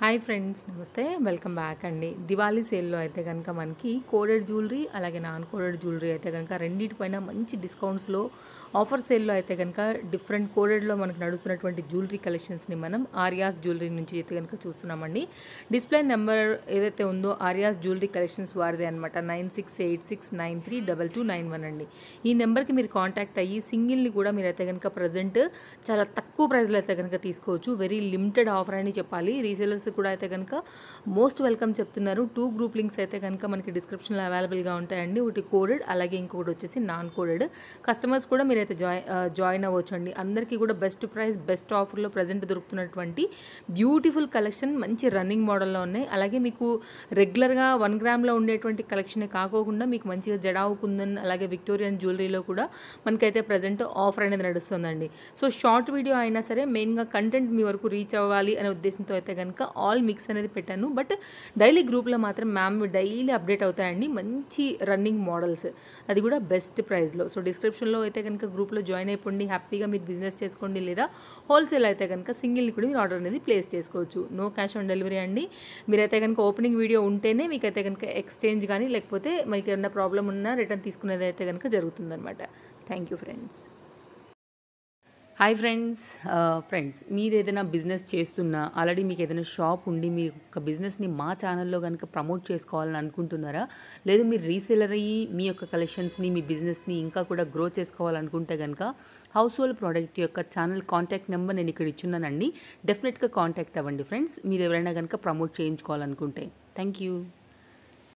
hi friends namaste welcome back అండి దివాళీ సేల్లో అయితే కనుక మనకి కోడెడ్ జ్యువెలరీ అలాగే నాన్ కోడెడ్ జ్యువెలరీ అయితే కనుక రెండింటిపైన మంచి డిస్కౌంట్స్లో ఆఫర్ సేల్లో అయితే కనుక డిఫరెంట్ కోడెడ్లో మనకు నడుస్తున్నటువంటి జ్యువెలరీ కలెక్షన్స్ని మనం ఆర్యాస్ జ్యువెలరీ నుంచి అయితే కనుక చూస్తున్నామండి డిస్ప్లే నెంబర్ ఏదైతే ఉందో ఆర్యాస్ జ్యువెలరీ కలెక్షన్స్ వారిదే అనమాట nine six eight six nine three double two nine one అండి ఈ నెంబర్కి మీరు కాంటాక్ట్ అయ్యి సింగిల్ని కూడా మీరు అయితే కనుక ప్రజెంట్ చాలా తక్కువ ప్రైస్లో అయితే కనుక తీసుకోవచ్చు వెరీ లిమిటెడ్ ఆఫర్ అని చెప్పాలి రీసేలర్స్ కూడా అయితే కనుక మోస్ట్ వెల్కమ్ చెప్తున్నారు టూ గ్రూప్ లింక్స్ అయితే కనుక మనకి డిస్క్రిప్షన్లో అవైలబుల్గా ఉంటాయండి ఒకటి కోడెడ్ అలాగే ఇంకొకటి వచ్చేసి నాన్ కోడెడ్ కస్టమర్స్ కూడా మీరైతే జాయిన్ జాయిన్ అవ్వచ్చు అండి అందరికీ కూడా బెస్ట్ ప్రైస్ బెస్ట్ ఆఫర్లో ప్రజెంట్ దొరుకుతున్నటువంటి బ్యూటిఫుల్ కలెక్షన్ మంచి రన్నింగ్ మోడల్లో ఉన్నాయి అలాగే మీకు రెగ్యులర్గా వన్ గ్రామ్లో ఉండేటువంటి కలెక్షన్ కాకోకుండా మీకు మంచిగా జడావు కుందన్ అలాగే విక్టోరియన్ జ్యువెలరీలో కూడా మనకైతే ప్రజెంట్ ఆఫర్ అనేది నడుస్తుందండి సో షార్ట్ వీడియో అయినా సరే మెయిన్గా కంటెంట్ మీ వరకు రీచ్ అవ్వాలి అనే ఉద్దేశంతో అయితే కనుక ఆల్ మిక్స్ అనేది పెట్టాను బట్ డైలీ గ్రూప్లో మాత్రం మ్యామ్ డైలీ అప్డేట్ అవుతాయండి మంచి రన్నింగ్ మోడల్స్ అది కూడా బెస్ట్ ప్రైస్లో సో డిస్క్రిప్షన్లో అయితే కనుక గ్రూప్లో జాయిన్ అయిపోండి హ్యాపీగా మీరు బిజినెస్ చేసుకోండి లేదా హోల్సేల్ అయితే కనుక సింగిల్ని కూడా మీరు ఆర్డర్ అనేది ప్లేస్ చేసుకోవచ్చు నో క్యాష్ ఆన్ డెలివరీ అండి మీరైతే కనుక ఓపెనింగ్ వీడియో ఉంటేనే మీకైతే కనుక ఎక్స్చేంజ్ కానీ లేకపోతే మీకు ఏమైనా ప్రాబ్లం ఉన్నా రిటర్న్ తీసుకునేది అయితే కనుక జరుగుతుందన్నమాట thank you friends hi friends friends మీరు ఏదైనా బిజినెస్ చేస్తున్నా ఆల్రెడీ మీకు ఏదైనా షాప్ ఉండి మీ యొక్క బిజినెస్ని మా ఛానల్లో కనుక ప్రమోట్ చేసుకోవాలని అనుకుంటున్నారా లేదు మీరు రీసేలర్ అయ్యి మీ యొక్క కలెక్షన్స్ని మీ బిజినెస్ని ఇంకా కూడా గ్రో చేసుకోవాలనుకుంటే కనుక హౌస్ హోల్డ్ ప్రోడక్ట్ యొక్క ఛానల్ కాంటాక్ట్ నెంబర్ నేను ఇక్కడ ఇచ్చున్నానండి డెఫినెట్గా కాంటాక్ట్ అవ్వండి ఫ్రెండ్స్ మీరు ఎవరైనా కనుక ప్రమోట్ చేయించుకోవాలనుకుంటే థ్యాంక్ యూ